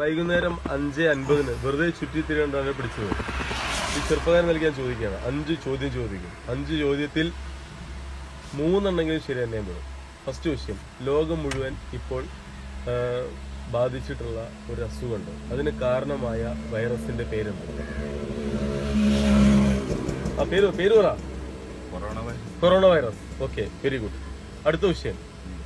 വൈകുന്നേരം അഞ്ച് അൻപതിന് വെറുതെ ചുറ്റിത്തിരിണ്ടാണ് പിടിച്ചത് ഈ ചെറുപ്പക്കാരൻ നൽകി ഞാൻ ചോദിക്കുകയാണ് അഞ്ച് ചോദ്യം ചോദിക്കും അഞ്ച് ചോദ്യത്തിൽ മൂന്നെണ്ണെങ്കിലും ശരി തന്നെ വരും ഫസ്റ്റ് ക്വസ്റ്റ്യൻ ലോകം മുഴുവൻ ഇപ്പോൾ ആ, ബാധിച്ചിട്ടുള്ള ഒരു അസുഖമുണ്ട് അതിന് കാരണമായ വൈറസിന്റെ പേരെന്ത് ആ പേര് പേര് പറ corona virus corona virus okay very good അടുത്ത ക്വസ്റ്റ്യൻ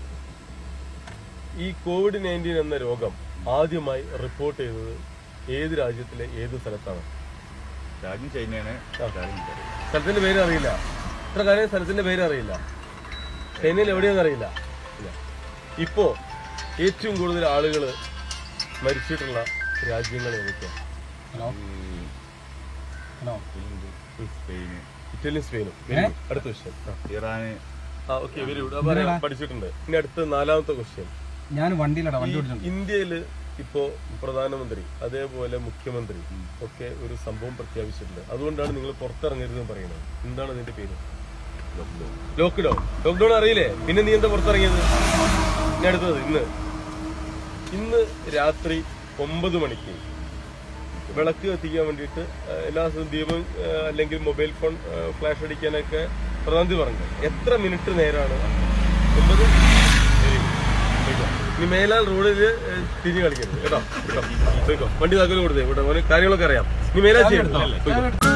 ഈ കോവിഡ് നയൻറ്റീൻ എന്ന രോഗം ആദ്യമായി റിപ്പോർട്ട് ചെയ്തത് ഏത് രാജ്യത്തിലെ ഏത് സ്ഥലത്താണ് രാജ്യം ചൈനയാണ് രാജ്യം എനിക്കറിയില്ല. സ്ഥലത്തിന്റെ പേര് അറിയില്ല ഇത്ര കാര്യം സ്ഥലത്തിന്റെ പേര് അറിയില്ല ചൈനയിൽ എവിടെയാണെന്ന് അറിയില്ല ഇല്ല. ഇപ്പോ ഏറ്റവും കൂടുതൽ ആളുകൾ മരിച്ചിട്ടുള്ള രാജ്യങ്ങൾ ഏതൊക്കെയാണ് ഹലോ ഈ ഹലോ ഫിൻലൻഡ്, സ്പെയിന് ഇറ്റലിയും സ്പെയിനും Very good. അടുത്ത ക്വസ്റ്റ്യൻ ഇറാന് ആ ഓക്കെ വെരി ഗുഡ് പറയാം പഠിച്ചിട്ടുണ്ട് ഇനി അടുത്ത നാലാമത്തെ ക്വസ്റ്റ്യൻ ഞാൻ വണ്ടിയിലടാ വണ്ടി ഓടിച്ചിട്ടുണ്ട് ഇന്ത്യയില് ഇപ്പോ പ്രധാനമന്ത്രി അതേപോലെ മുഖ്യമന്ത്രി ഒക്കെ ഒരു സംഭവം പ്രഖ്യാപിച്ചിട്ടുണ്ട് അതുകൊണ്ടാണ് നിങ്ങൾ പുറത്തിറങ്ങരുതെന്ന് പറയുന്നത് എന്താണ് അതിന്റെ പേര് ലോക്ക്ഡൌൺ ലോക്ക്ഡൌൺ ലോക്ക്ഡൌൺ അറിയില്ലേ പിന്നെ നീ എന്താ പുറത്തിറങ്ങിയത് ഇനി അടുത്തത് ഇന്ന് ഇന്ന് രാത്രി ഒമ്പത് മണിക്ക് വിളക്ക് കത്തിക്കാൻ വേണ്ടിയിട്ട് ആ, എല്ലാ ദിവസവും ദീപം ആ, അല്ലെങ്കിൽ മൊബൈൽ ഫോൺ ആ, ഫ്ലാഷ് അടിക്കാനൊക്കെ പ്രധാനമന്ത്രി പറഞ്ഞു എത്ര മിനിറ്റ് നേരമാണ് ഒമ്പത് Very good. പോയിക്കോ. ഇനി മേലാൽ റോഡിൽ തിരിഞ്ഞ് കളിക്കരുത് കേട്ടോ കേട്ടോ പോയിക്കോ വണ്ടി താക്കോലും കൊടുത്തേ ഇവിടെ ഓന് കാര്യങ്ങളൊക്കെ അറിയാം ഇനി മേലാൽ ചെയ്യണം പോയിക്കോ.